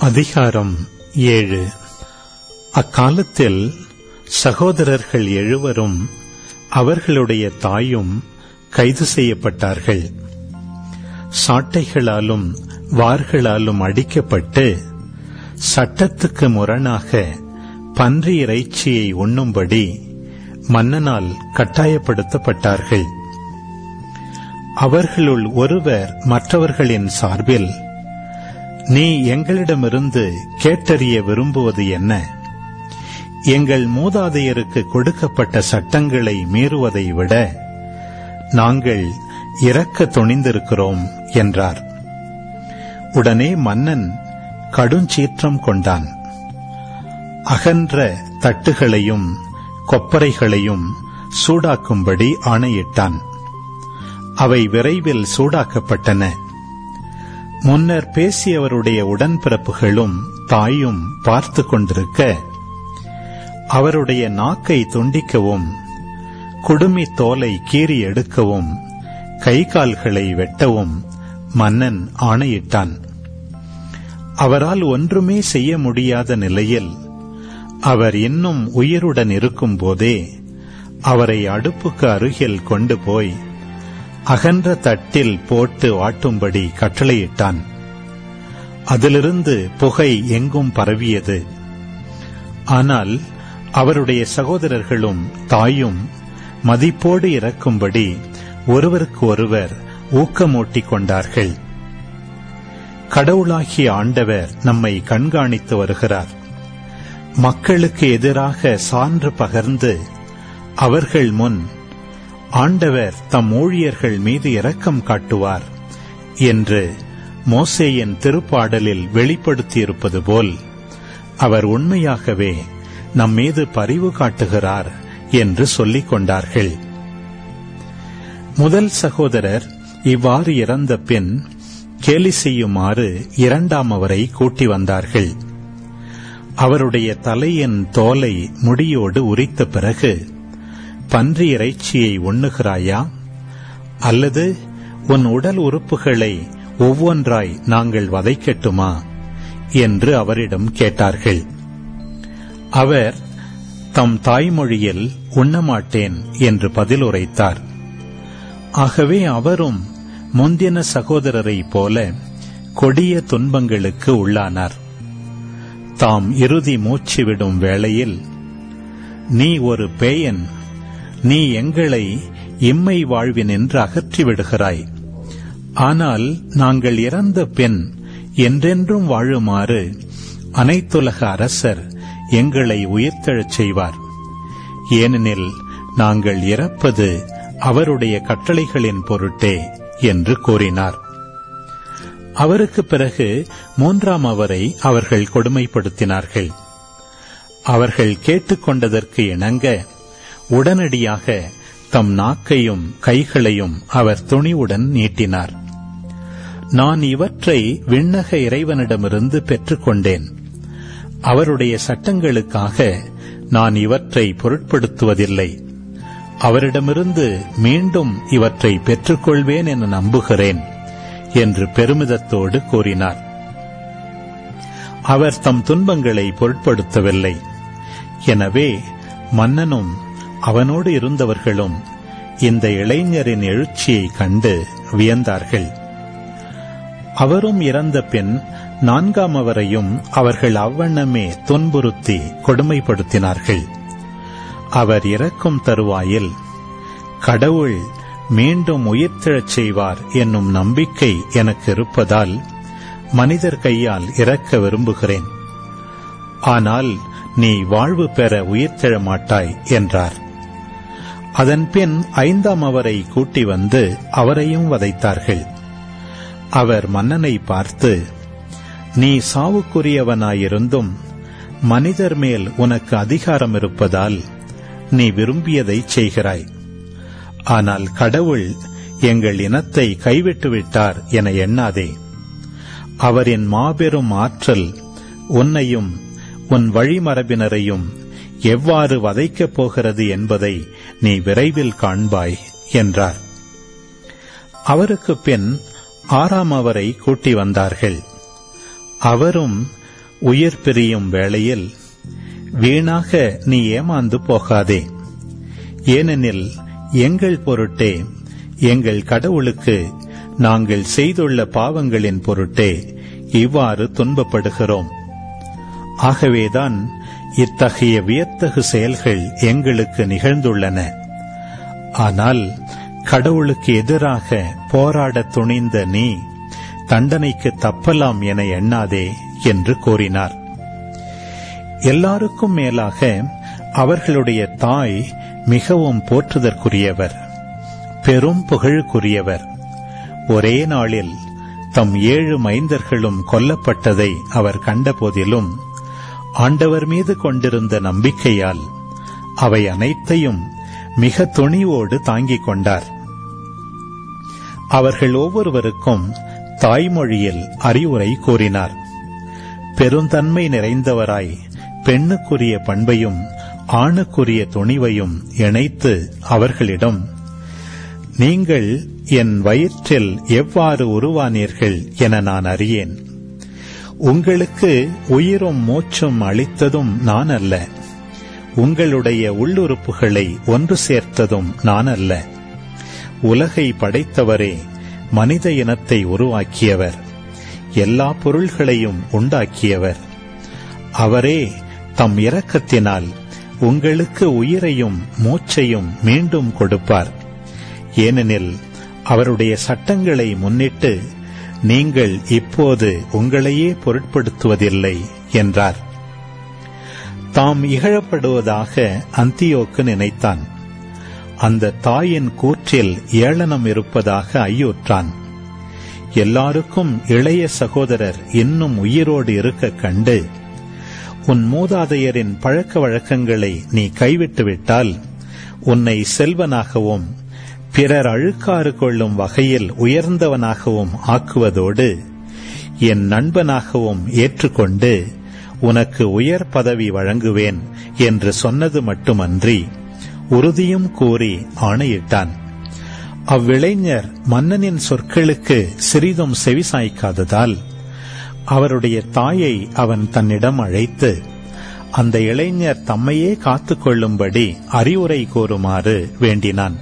அதிகாரம் ஏழு அக்காலத்தில் சகோதரர்கள் எழுவரும் அவர்களுடைய தாயும் கைது செய்யப்பட்டார்கள் சாட்டைகளாலும் வார்களாலும் அடிக்கப்பட்டு சட்டத்துக்கு முரணாக பன்றி இறைச்சியை உண்ணும்படி மன்னனால் கட்டாயப்படுத்தப்பட்டார்கள் அவர்களுள் ஒருவர் மற்றவர்களின் சார்பில் நீ எங்களிடமிருந்து கேட்டறிய விரும்புவது என்ன எங்கள் மூதாதையருக்கு கொடுக்கப்பட்ட சட்டங்களை மீறுவதை விட நாங்கள் இறக்க துணிந்திருக்கிறோம் என்றார் உடனே மன்னன் கடுஞ்சீற்றம் கொண்டான் அகன்ற தட்டுகளையும் கொப்பரைகளையும் சூடாக்கும்படி ஆணையிட்டான் அவை விரைவில் சூடாக்கப்பட்டன முன்னர் பேசியவருடைய உடன்பிறப்புகளும் தாயும் பார்த்து கொண்டிருக்க அவருடைய நாக்கை துண்டிக்கவும் குடுமி தோலை கீறி எடுக்கவும் கை கால்களை வெட்டவும் மன்னன் ஆணையிட்டான் அவரால் ஒன்றுமே செய்ய முடியாத நிலையில் அவர் இன்னும் உயிருடன் இருக்கும்போதே அவரை அடுப்புக்கு அருகில் கொண்டு போய் அகன்ற தட்டில் போட்டு வாட்டும்படி கட்டளையிட்டான் அதிலிருந்து புகை எங்கும் பரவியது ஆனால் அவருடைய சகோதரர்களும் தாயும் மதிப்போடு இறக்கும்படி ஒருவருக்கு ஒருவர் ஊக்கமூட்டிக் கொண்டார்கள் கடவுளாகிய ஆண்டவர் நம்மை கண்காணித்து வருகிறார் மக்களுக்கு எதிராக சான்று பகர்ந்து அவர்கள் முன் ஆண்டவர் தம் ஊழியர்கள் மீது இரக்கம் காட்டுவார் என்று மோசேயின் திருப்பாடலில் வெளிப்படுத்தியிருப்பது போல் அவர் உண்மையாகவே நம் மீது பரிவு காட்டுகிறார் என்று சொல்லிக் கொண்டார்கள் முதல் சகோதரர் இவ்வாறு இறந்த பின் கேலி செய்யுமாறு இரண்டாம் அவரை கூட்டி வந்தார்கள் அவருடைய தலையின் தோலை முடியோடு உரித்த பிறகு பன்றி இறைச்சியை உண்ணுகிறாயா அல்லது உன் உடல் உறுப்புகளை ஒவ்வொன்றாய் நாங்கள் வதைக்கட்டுமா என்று அவரிடம் கேட்டார்கள் அவர் தம் தாய்மொழியில் உண்ணமாட்டேன் என்று பதில் உரைத்தார் ஆகவே அவரும் முந்தின சகோதரரைப் போல கொடிய துன்பங்களுக்கு உள்ளானார் தாம் இறுதி மூச்சு விடும் வேளையில் நீ ஒரு பேயன் நீ எங்களை இம்மை வாழ்வினின்று அகற்றி விடுகிறாய் ஆனால் நாங்கள் இறந்த பின் என்றென்றும் வாழுமாறு அனைத்துலக அரசர் எங்களை உயிர்த்தெழச் செய்வார் ஏனெனில் நாங்கள் இறப்பது அவருடைய கட்டளைகளின் பொருட்டே என்று கூறினார் அவருக்கு பிறகு மூன்றாம் அவரை அவர்கள் கொடுமைப்படுத்தினார்கள் அவர்கள் கேட்டுக்கொண்டதற்கு இணங்க உடனடியாக தம் நாக்கையும் கைகளையும் அவர் துணிவுடன் நீட்டினார் நான் இவற்றை விண்ணக இறைவனிடமிருந்து பெற்றுக்கொண்டேன் அவருடைய சட்டங்களுக்காக நான் இவற்றை பொருட்படுத்துவதில்லை அவரிடமிருந்து மீண்டும் இவற்றை பெற்றுக்கொள்வேன் என நம்புகிறேன் என்று பெருமிதத்தோடு கூறினார் அவர் தம் துன்பங்களை பொருட்படுத்தவில்லை எனவே மன்னனும் அவனோடு இருந்தவர்களும் இந்த இளைஞரின் எழுச்சியை கண்டு வியந்தார்கள் அவரும் இறந்த பின் நான்காம் அவரையும் அவர்கள் அவ்வண்ணமே துன்புறுத்தி கொடுமைப்படுத்தினார்கள் அவர் இறக்கும் தருவாயில் கடவுள் மீண்டும் உயிர்த்தெழச் செய்வார் என்னும் நம்பிக்கை எனக்கு இருப்பதால் மனிதர் கையால் இறக்க விரும்புகிறேன் ஆனால் நீ வாழ்வு பெற உயிர்த்தெழ மாட்டாய் என்றார் அதன்பின் ஐந்தாம் அவரை கூட்டி வந்து அவரையும் வதைத்தார்கள் அவர் மன்னனை பார்த்து நீ சாவுக்குரியவனாயிருந்தும் மனிதர் மேல் உனக்கு அதிகாரம் இருப்பதால் நீ விரும்பியதை செய்கிறாய் ஆனால் கடவுள் எங்கள் இனத்தை கைவிட்டுவிட்டார் என எண்ணாதே அவரின் மாபெரும் ஆற்றல் உன்னையும் உன் வழிமரபினரையும் எவ்வாறு வதைக்கப் போகிறது என்பதை நீ விரைவில் காண்பாய் என்றார் அவருக்கு பின் ஆறாம் அவரை கூட்டி வந்தார்கள் அவரும் உயிர் பிரியும் வேளையில் வீணாக நீ ஏமாந்து போகாதே ஏனெனில் எங்கள் பொருட்டே எங்கள் கடவுளுக்கு நாங்கள் செய்துள்ள பாவங்களின் பொருட்டே இவ்வாறு துன்பப்படுகிறோம் ஆகவேதான் இத்தகைய வியத்தகு செயல்கள் எங்களுக்கு நிகழ்ந்துள்ளன ஆனால் கடவுளுக்கு எதிராக போராடத் துணிந்த நீ தண்டனைக்கு தப்பலாம் என எண்ணாதே என்று கூறினார் எல்லாருக்கும் மேலாக அவர்களுடைய தாய் மிகவும் போற்றுதற்குரியவர் பெரும் புகழுக்குரியவர் ஒரே நாளில் தம் ஏழு மைந்தர்களும் கொல்லப்பட்டதை அவர் கண்டபோதிலும் ஆண்டவர் மீது கொண்டிருந்த நம்பிக்கையால் அவை அனைத்தையும் மிக துணிவோடு தாங்கிக் கொண்டார் அவர்கள் ஒவ்வொருவருக்கும் தாய்மொழியில் அறிவுரை கூறினார் பெருந்தன்மை நிறைந்தவராய் பெண்ணுக்குரிய பண்பையும் ஆணுக்குரிய துணிவையும் இணைத்து அவர்களிடம் நீங்கள் என் வயிற்றில் எவ்வாறு உருவானீர்கள் என நான் அறியேன் உங்களுக்கு உயிரும் மூச்சும் அளித்ததும் நான் அல்ல உங்களுடைய உள்ளுறுப்புகளை ஒன்று சேர்த்ததும் நான் அல்ல உலகை படைத்தவரே மனித இனத்தை உருவாக்கியவர் எல்லா பொருள்களையும் உண்டாக்கியவர் அவரே தம் இரக்கத்தினால் உங்களுக்கு உயிரையும் மூச்சையும் மீண்டும் கொடுப்பார் ஏனெனில் அவருடைய சட்டங்களை முன்னிட்டு நீங்கள் இப்போது உங்களையே பொருட்படுத்துவதில்லை என்றார் தாம் இகழப்படுவதாக அந்தியோக்கு நினைத்தான் அந்த தாயின் கூற்றில் ஏளனம் இருப்பதாக ஐயுற்றான் எல்லாருக்கும் இளைய சகோதரர் இன்னும் உயிரோடு இருக்க கண்டு உன் மூதாதையரின் பழக்க வழக்கங்களை நீ கைவிட்டுவிட்டால் உன்னை செல்வனாகவும் பிறர் அழுக்காறு கொள்ளும் வகையில் உயர்ந்தவனாகவும் ஆக்குவதோடு என் நண்பனாகவும் ஏற்றுக்கொண்டு உனக்கு உயர் பதவி வழங்குவேன் என்று சொன்னது மட்டுமன்றி உறுதியும் கூறி ஆணையிட்டான் அவ்விளைஞர் மன்னனின் சொற்களுக்கு சிறிதும் செவிசாய்க்காததால் அவருடைய தாயை அவன் தன்னிடம் அழைத்து அந்த இளைஞர் தம்மையே காத்துக் கொள்ளும்படி அறிவுரை கூறுமாறு வேண்டினான்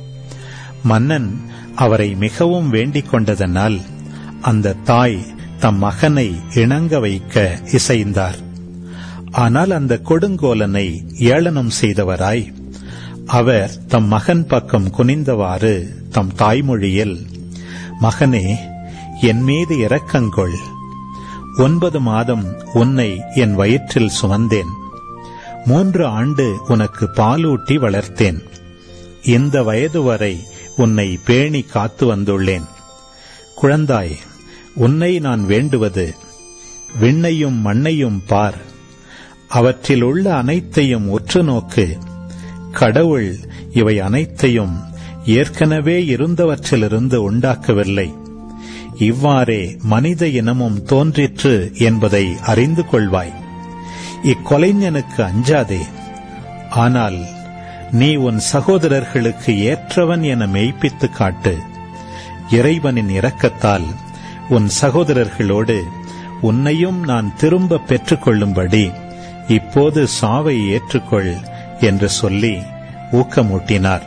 மன்னன் அவரை மிகவும் வேண்டிக் கொண்டதனால் அந்த தாய் தம் மகனை இணங்க வைக்க இசைந்தார் ஆனால் அந்த கொடுங்கோலனை ஏளனம் செய்தவராய் அவர் தம் மகன் பக்கம் குனிந்தவாறு தம் தாய்மொழியில் மகனே என் மீது இரக்கங்கொள் ஒன்பது மாதம் உன்னை என் வயிற்றில் சுமந்தேன் மூன்று ஆண்டு உனக்கு பாலூட்டி வளர்த்தேன் இந்த வயது வரை உன்னை பேணி காத்து வந்துள்ளேன் குழந்தாய் உன்னை நான் வேண்டுவது விண்ணையும் மண்ணையும் பார் அவற்றில் உள்ள அனைத்தையும் உற்று நோக்கு கடவுள் இவை அனைத்தையும் ஏற்கனவே இருந்தவற்றிலிருந்து உண்டாக்கவில்லை இவ்வாறே மனித இனமும் தோன்றிற்று என்பதை அறிந்து கொள்வாய் இக்கொலைஞனுக்கு அஞ்சாதே ஆனால் நீ உன் சகோதரர்களுக்கு ஏற்றவன் என மெய்ப்பித்து காட்டு இறைவனின் இரக்கத்தால் உன் சகோதரர்களோடு உன்னையும் நான் திரும்ப பெற்றுக்கொள்ளும்படி இப்போது சாவை ஏற்றுக்கொள் என்று சொல்லி ஊக்கமூட்டினார்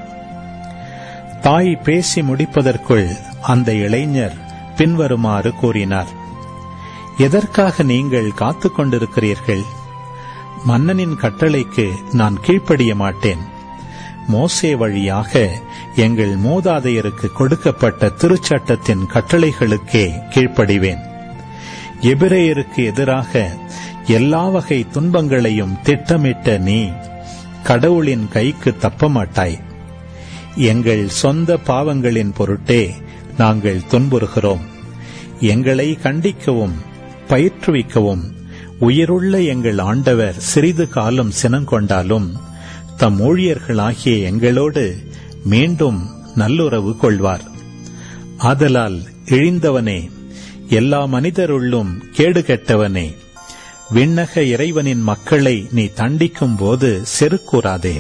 தாய் பேசி முடிப்பதற்குள் அந்த இளைஞர் பின்வருமாறு கூறினார் எதற்காக நீங்கள் காத்துக் கொண்டிருக்கிறீர்கள் மன்னனின் கட்டளைக்கு நான் கீழ்ப்படிய மாட்டேன் மோசே வழியாக எங்கள் மூதாதையருக்கு கொடுக்கப்பட்ட திருச்சட்டத்தின் கட்டளைகளுக்கே கீழ்ப்படிவேன் எபிரேயருக்கு எதிராக எல்லா வகை துன்பங்களையும் திட்டமிட்ட நீ கடவுளின் கைக்கு தப்ப மாட்டாய் எங்கள் சொந்த பாவங்களின் பொருட்டே நாங்கள் துன்புறுகிறோம் எங்களை கண்டிக்கவும் பயிற்றுவிக்கவும் உயிருள்ள எங்கள் ஆண்டவர் சிறிது காலம் சினங்கொண்டாலும் தம் ஊழியர்களாகிய எங்களோடு மீண்டும் நல்லுறவு கொள்வார் ஆதலால் இழிந்தவனே எல்லா மனிதருள்ளும் கேடு கெட்டவனே விண்ணக இறைவனின் மக்களை நீ தண்டிக்கும் போது செருக்கூறாதே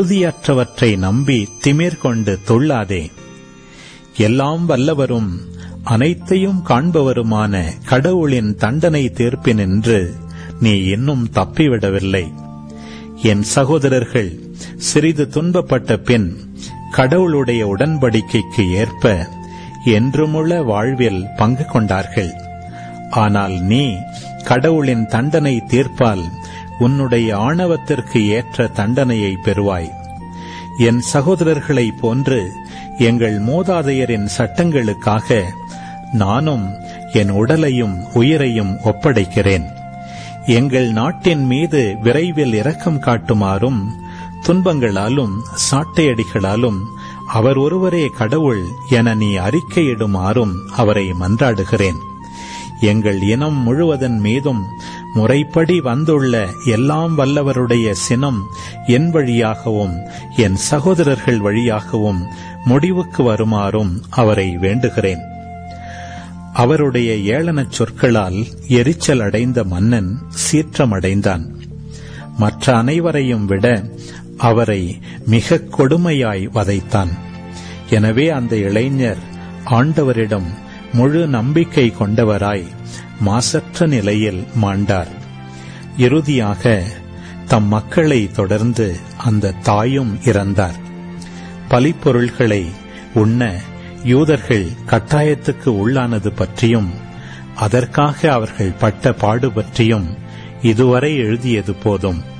உறுதியற்றவற்றை நம்பி திமிர் கொண்டு துள்ளாதே எல்லாம் வல்லவரும் அனைத்தையும் காண்பவருமான கடவுளின் தண்டனை தீர்ப்பினின்று நீ இன்னும் தப்பிவிடவில்லை என் சகோதரர்கள் சிறிது துன்பப்பட்ட பின் கடவுளுடைய உடன்படிக்கைக்கு ஏற்ப என்றுமுள்ள வாழ்வில் பங்கு கொண்டார்கள் ஆனால் நீ கடவுளின் தண்டனை தீர்ப்பால் உன்னுடைய ஆணவத்திற்கு ஏற்ற தண்டனையை பெறுவாய் என் சகோதரர்களைப் போன்று எங்கள் மூதாதையரின் சட்டங்களுக்காக நானும் என் உடலையும் உயிரையும் ஒப்படைக்கிறேன் எங்கள் நாட்டின் மீது விரைவில் இரக்கம் காட்டுமாறும் துன்பங்களாலும் சாட்டையடிகளாலும் அவர் ஒருவரே கடவுள் என நீ அறிக்கையிடுமாறும் அவரை மன்றாடுகிறேன் எங்கள் இனம் முழுவதன் மீதும் முறைப்படி வந்துள்ள எல்லாம் வல்லவருடைய சினம் என் வழியாகவும் என் சகோதரர்கள் வழியாகவும் முடிவுக்கு வருமாறும் அவரை வேண்டுகிறேன் அவருடைய ஏளனச் சொற்களால் எரிச்சல் அடைந்த மன்னன் சீற்றமடைந்தான் மற்ற அனைவரையும் விட அவரை மிக கொடுமையாய் வதைத்தான் எனவே அந்த இளைஞர் ஆண்டவரிடம் முழு நம்பிக்கை கொண்டவராய் மாசற்ற நிலையில் மாண்டார் இறுதியாக தம் மக்களை தொடர்ந்து அந்த தாயும் இறந்தார் பலிப்பொருள்களை உண்ண யூதர்கள் கட்டாயத்துக்கு உள்ளானது பற்றியும் அதற்காக அவர்கள் பட்ட பாடு பற்றியும் இதுவரை எழுதியது போதும்